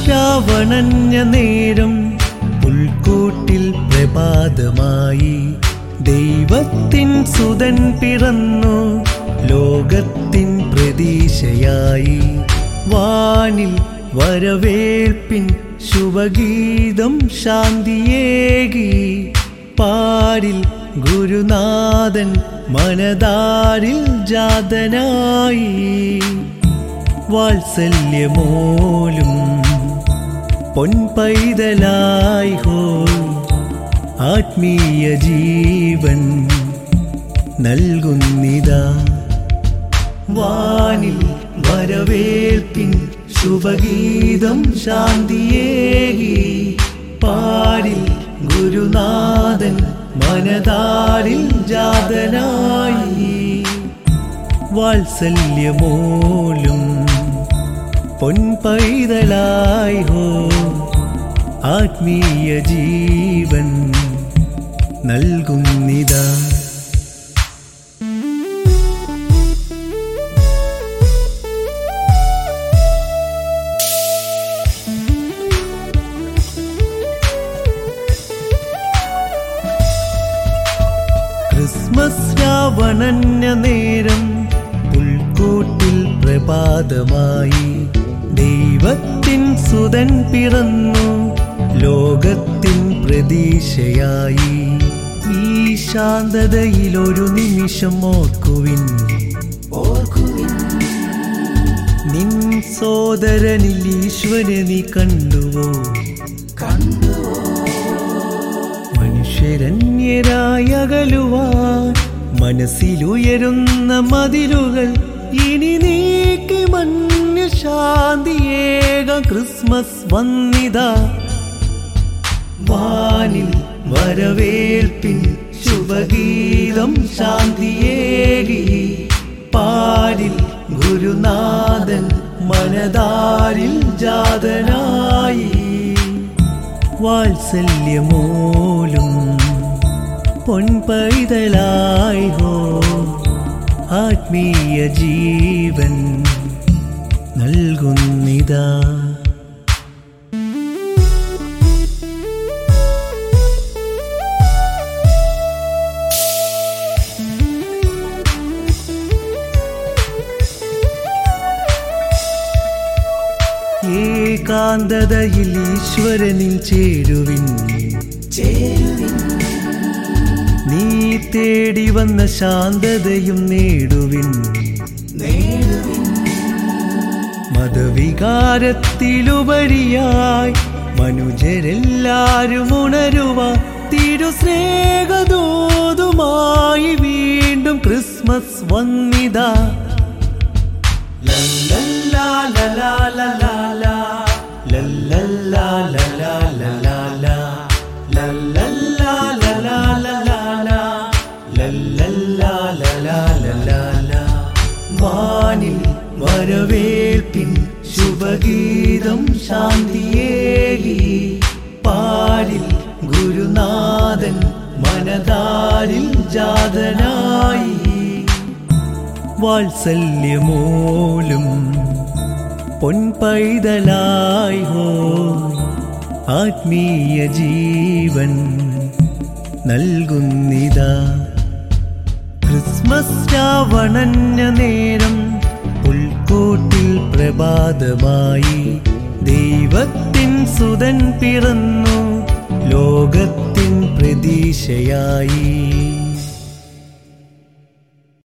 രാവണഞ്ഞ നേരം പുൽക്കൂട്ടിൽ പ്രഭാതമായി ദൈവത്തിൻ സുതൻ പിറന്നു ലോകത്തിൻ പ്രതീക്ഷയായി വാനിൽ വരവേൽപ്പിൻ ശുഭഗീതം ശാന്തിയേകി പാരിൽ ഗുരുനാഥൻ മനതാരിൽ ജാതനായി വാത്സല്യമോലും പൊൻപൈതലായി ഹോ ആത്മീയ ജീവൻ നൽകുന്നിതാ വാനിൽ വരവേൽപ്പിൻ ശുഭഗീതം ശാന്തിയേകി പാരിൽ ഗുരുനാഥൻ മനതാരിൽ ജാതനായി വാത്സല്യമോലും പൊൻപൈതലായി ഹോ ആത്മീയ ജീവൻ നൽകുന്നിതാ ക്രിസ്മസ് രാവണഞ്ഞ നേരം പുൽക്കൂട്ടിൽ പ്രഭാതമായി ദൈവത്തിൻ സുതൻ പിറന്നു ലോകത്തിൻ പ്രതീക്ഷയായി ഈ ശാന്തതയിലൊരു നിമിഷം ഓർക്കുവിൻ ഓർക്കുവിൻ നിൻ സോദരനിൽ ഈശ്വരനെ നീ കണ്ടുവോ കണ്ടുവോ മനുഷ്യരന്യരായി അകലുവാൻ മനസ്സിലുയരുന്ന മതിലുകൾ ഇനി നീക്കി മഞ്ഞ ശാന്തിയേക ക്രിസ്മസ് വന്നിതാ വാനിൽ വരവേൽപ്പിൻ ശുഭഗീതം ശാന്തിയേകി പാരിൽ ഗുരുനാഥൻ മനതാരിൽ ജാതനായി വാത്സല്യമോലും പൊൻപൈതലായി ഹോ ആത്മീയ ജീവൻ നൽകുന്നിതാ ഏകാന്തതയിൽ ഈശ്വരനിൽ ചേരുവിൻ ചേരുവിൻ നീ തേടി വന്ന ശാന്തതയും നേടുവിൻ നേടുവിൻ മതവികാരത്തിലുപരിയായി മനുജരെല്ലാരും ഉണരുവ തിരുസ്നേഹദൂതുമായി വീണ്ടും ക്രിസ്മസ് വന്നിതാ ലല്ലല്ലാ ലലാ ലലാ ലാ. ലല്ലല്ലാ ലലാ ലലാ ലാ. ലല്ലല്ലാ ലലാ ലലാ ലാ. ലല്ലല്ലാ ലലാ ലലാ ലാ. വാനിൽ വരവേൽപ്പിൻ ശുഭഗീതം ശാന്തിയേകി പാരിൽ ഗുരുനാഥൻ മനതാരിൽ ജാതനായി വാത്സല്യമോലും പൊൻപൈതലായി ഹോ ആത്മീയ ജീവൻ നൽകുന്നിതാ ക്രിസ്മസ് രാവണഞ്ഞ നേരം പുൽക്കൂട്ടിൽ പ്രഭാതമായി ദൈവത്തിൻ സുതൻ പിറന്നു ലോകത്തിൻ പ്രതീക്ഷയായി